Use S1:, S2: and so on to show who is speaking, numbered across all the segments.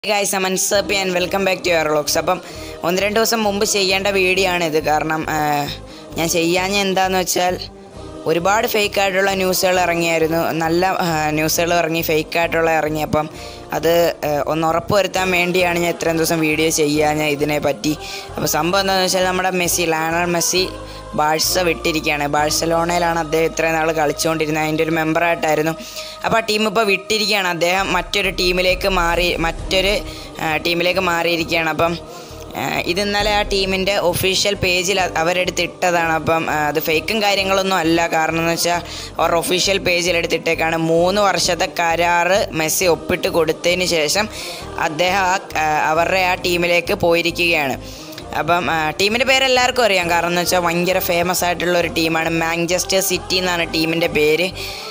S1: guys അമൻസപ്പി and welcome back to your vlogs അപ്പം ഒന്ന് രണ്ട് ദിവസം മുമ്പ് ചെയ്യേണ്ട വീഡിയോ ആണിത് കാരണം ആ, ഞാൻ ചെയ്യാഞ്ഞ എന്താന്ന് വെച്ചാൽ ഒരുപാട് ഫേക്ക് ആയിട്ടുള്ള ന്യൂസുകൾ ഇറങ്ങിയായിരുന്നു നല്ല ന്യൂസുകൾ ഇറങ്ങി ഫേക്ക് ആയിട്ടുള്ള ഇറങ്ങി അപ്പം അത് ആ, ഒന്ന് ഉറപ്പ് വരുത്താൻ വേണ്ടിയാണ് ഞാൻ ഇത്രയും ദിവസം വീഡിയോ ചെയ്യാഞ്ഞ ഇതിനെ പറ്റി അപ്പോൾ സംഭവം എന്താണെന്ന് വെച്ചാൽ നമ്മുടെ മെസ്സി ലയണൽ മെസ്സി ബാഴ്സ വിട്ടിരിക്കുകയാണ് ബാഴ്സലോണയിലാണ് അദ്ദേഹം ഇത്രയും നാൾ കളിച്ചുകൊണ്ടിരുന്നത് അതിൻ്റെ ഒരു മെമ്പറായിട്ടായിരുന്നു അപ്പോൾ ആ ടീം ഇപ്പോൾ വിട്ടിരിക്കുകയാണ് അദ്ദേഹം മറ്റൊരു ടീമിലേക്ക് മാറി മറ്റൊരു ആ, ടീമിലേക്ക് മാറിയിരിക്കുകയാണ് അപ്പം ആ, ഇത് ഇന്നലെ ആ ടീമിൻ്റെ ഒഫീഷ്യൽ പേജിൽ അ- അവരെടുത്ത് ഇട്ടതാണ് അപ്പം ആ, അത് ഫേക്കും കാര്യങ്ങളൊന്നും അല്ല കാരണം എന്ന് വെച്ചാൽ അവർ ഒഫീഷ്യൽ പേജിൽ എടുത്തിട്ടേക്കാണ് മൂന്ന് വർഷത്തെ കരാറ് മെസ്സി ഒപ്പിട്ട് കൊടുത്തതിന് ശേഷം അദ്ദേഹം ആ ആ, അവരുടെ ആ ടീമിലേക്ക് പോയിരിക്കുകയാണ് അപ്പം ആ, ടീമിൻ്റെ പേര് എല്ലാവർക്കും അറിയാം കാരണം എന്ന് വെച്ചാൽ ഭയങ്കര ഫേമസ് ആയിട്ടുള്ള ഒരു ടീമാണ് മാഞ്ചസ്റ്റർ സിറ്റി എന്നാണ് ടീമിൻ്റെ പേര്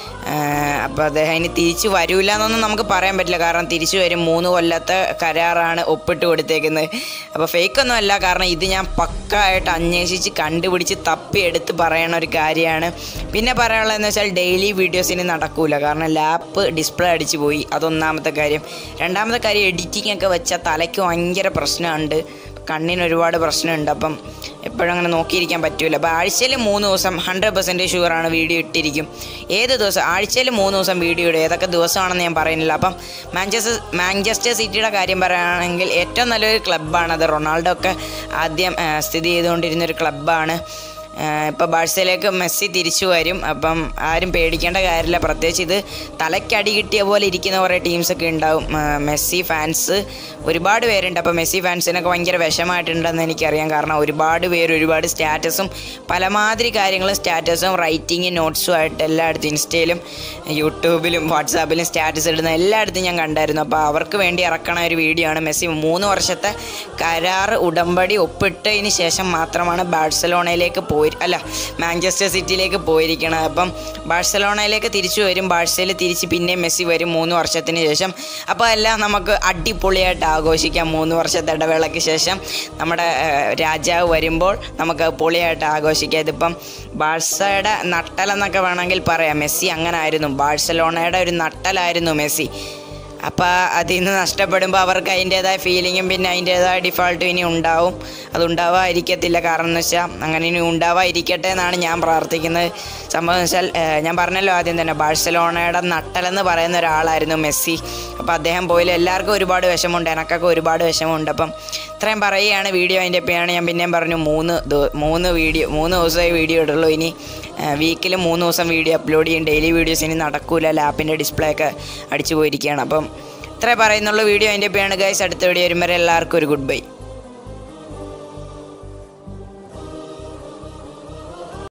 S1: അപ്പോൾ അദ്ദേഹം ഇനി തിരിച്ചു വരൂല എന്നൊന്നും നമുക്ക് പറയാൻ പറ്റില്ല കാരണം തിരിച്ചു വരും മൂന്ന് കൊല്ലത്തെ കരാറാണ് ഒപ്പിട്ട് കൊടുത്തേക്കുന്നത് അപ്പോൾ ഫേക്കൊന്നും അല്ല കാരണം ഇത് ഞാൻ പക്കായിട്ട് അന്വേഷിച്ച് കണ്ടുപിടിച്ച് തപ്പിയെടുത്ത് പറയണ ഒരു കാര്യമാണ് പിന്നെ പറയാനുള്ളതെന്ന് വെച്ചാൽ ഡെയിലി വീഡിയോസ് ഇനി നടക്കൂല കാരണം ലാപ്പ് ഡിസ്പ്ലേ അടിച്ചു പോയി അതൊന്നാമത്തെ കാര്യം രണ്ടാമത്തെ കാര്യം എഡിറ്റിംഗ് ഒക്കെ വെച്ചാൽ തലയ്ക്ക് ഭയങ്കര പ്രശ്നമുണ്ട് കണ്ണിന് ഒരുപാട് പ്രശ്നമുണ്ട് അപ്പം എപ്പോഴും അങ്ങനെ നോക്കിയിരിക്കാൻ പറ്റില്ല അപ്പോൾ ആഴ്ചയിൽ മൂന്ന് ദിവസം ഹൺഡ്രഡ് പെർസെൻറ്റേജ് ഷുവറാണ് വീഡിയോ ഇട്ടിരിക്കും ഏത് ദിവസം ആഴ്ചയിൽ മൂന്ന് ദിവസം വീഡിയോ ഇടും ഏതൊക്കെ ദിവസമാണെന്ന് ഞാൻ പറയുന്നില്ല അപ്പം മാഞ്ചസ്റ്റർ മാഞ്ചസ്റ്റർ സിറ്റിയുടെ കാര്യം പറയുകയാണെങ്കിൽ ഏറ്റവും നല്ലൊരു ക്ലബ്ബാണ് അത് റൊണാൾഡോ ഒക്കെ ആദ്യം ആ, സ്ഥിതി ചെയ്തുകൊണ്ടിരുന്ന ഒരു ക്ലബ്ബാണ് ഇപ്പോൾ ബാഴ്സയിലേക്ക് മെസ്സി തിരിച്ചു വരും അപ്പം ആരും പേടിക്കേണ്ട കാര്യമില്ല പ്രത്യേകിച്ച് ഇത് തലയ്ക്കടി കിട്ടിയ പോലെ ഇരിക്കുന്ന കുറേ ടീംസൊക്കെ ഉണ്ടാവും ആ, മെസ്സി ഫാൻസ് ഒരുപാട് പേരുണ്ട് അപ്പോൾ മെസ്സി ഫാൻസിനൊക്കെ ഭയങ്കര വിഷമായിട്ടുണ്ടെന്ന് എനിക്കറിയാം കാരണം ഒരുപാട് പേര് ഒരുപാട് സ്റ്റാറ്റസും പലമാതിരി കാര്യങ്ങളും സ്റ്റാറ്റസും റൈറ്റിങ്ങും നോട്ട്സും ആയിട്ട് എല്ലായിടത്തും ഇൻസ്റ്റയിലും യൂട്യൂബിലും വാട്സാപ്പിലും സ്റ്റാറ്റസ് ഇടുന്ന എല്ലായിടത്തും ഞാൻ കണ്ടായിരുന്നു അപ്പോൾ അവർക്ക് വേണ്ടി ഇറക്കണ ഒരു വീഡിയോ ആണ് മെസ്സി മൂന്ന് വർഷത്തെ കരാർ ഉടമ്പടി ഒപ്പിട്ടതിന് ശേഷം മാത്രമാണ് ബാഴ്സലോണയിലേക്ക് പോയി അല്ല മാഞ്ചസ്റ്റർ സിറ്റിയിലേക്ക് പോയിരിക്കണത് അപ്പം ബാഴ്സലോണയിലേക്ക് തിരിച്ചു വരും ബാഴ്സയിൽ തിരിച്ച് പിന്നെയും മെസ്സി വരും മൂന്ന് വർഷത്തിന് ശേഷം അപ്പോൾ എല്ലാം നമുക്ക് അടിപൊളിയായിട്ട് ആഘോഷിക്കാം മൂന്ന് വർഷത്തെ ഇടവേളയ്ക്ക് ശേഷം നമ്മുടെ ഏഹ്, രാജാവ് വരുമ്പോൾ നമുക്ക് പൊളിയായിട്ട് ആഘോഷിക്കാം ഇതിപ്പം ബാഴ്സയുടെ നട്ടലെന്നൊക്കെ വേണമെങ്കിൽ പറയാം മെസ്സി അങ്ങനെ ആയിരുന്നു ബാഴ്സലോണയുടെ ഒരു നട്ടലായിരുന്നു മെസ്സി അപ്പോൾ അതിൽ നിന്ന് നഷ്ടപ്പെടുമ്പോൾ അവർക്ക് അതിൻ്റേതായ ഫീലിങ്ങും പിന്നെ അതിൻ്റേതായ ഡിഫോൾട്ടും ഇനി ഉണ്ടാവും അത് ഉണ്ടാവാതിരിക്കത്തില്ല കാരണം എന്ന് വെച്ചാൽ അങ്ങനെ ഇനി ഉണ്ടാവാതിരിക്കട്ടെ എന്നാണ് ഞാൻ പ്രാർത്ഥിക്കുന്നത് സംഭവം എന്ന് വെച്ചാൽ ഏഹ്, ഞാൻ പറഞ്ഞല്ലോ ആദ്യം തന്നെ ബാഴ്സലോണയുടെ നട്ടലെന്ന് പറയുന്ന ഒരാളായിരുന്നു മെസ്സി അപ്പോൾ അദ്ദേഹം പോയില്ല എല്ലാവർക്കും ഒരുപാട് വിഷമമുണ്ട് എനക്കൊക്കെ ഒരുപാട് വിഷമമുണ്ട് അപ്പം ഇത്രയും പറയുകയാണ് വീഡിയോ അതിൻ്റെ പേയാണ് ഞാൻ പിന്നെയും പറഞ്ഞു മൂന്ന് ദിവ- മൂന്ന് വീഡിയോ മൂന്ന് ദിവസമായി വീഡിയോ ഇടുള്ളൂ ഇനി വീക്കിൽ മൂന്ന് ദിവസം വീഡിയോ അപ്ലോഡ് ചെയ്യും ഡെയിലി വീഡിയോസ് ഇനി നടക്കൂല ലാപ്പിൻ്റെ ഡിസ്പ്ലേ ഒക്കെ അടിച്ചു പോയിരിക്കുകയാണ് അപ്പം ഇത്രേ പറയുന്നുള്ള വീഡിയോ അതിൻ്റെ പേയാണ് ഗൈസ് അടുത്ത വീഡിയോ വരുമ്പോൾ എല്ലാവർക്കും ഒരു ഗുഡ് ബൈ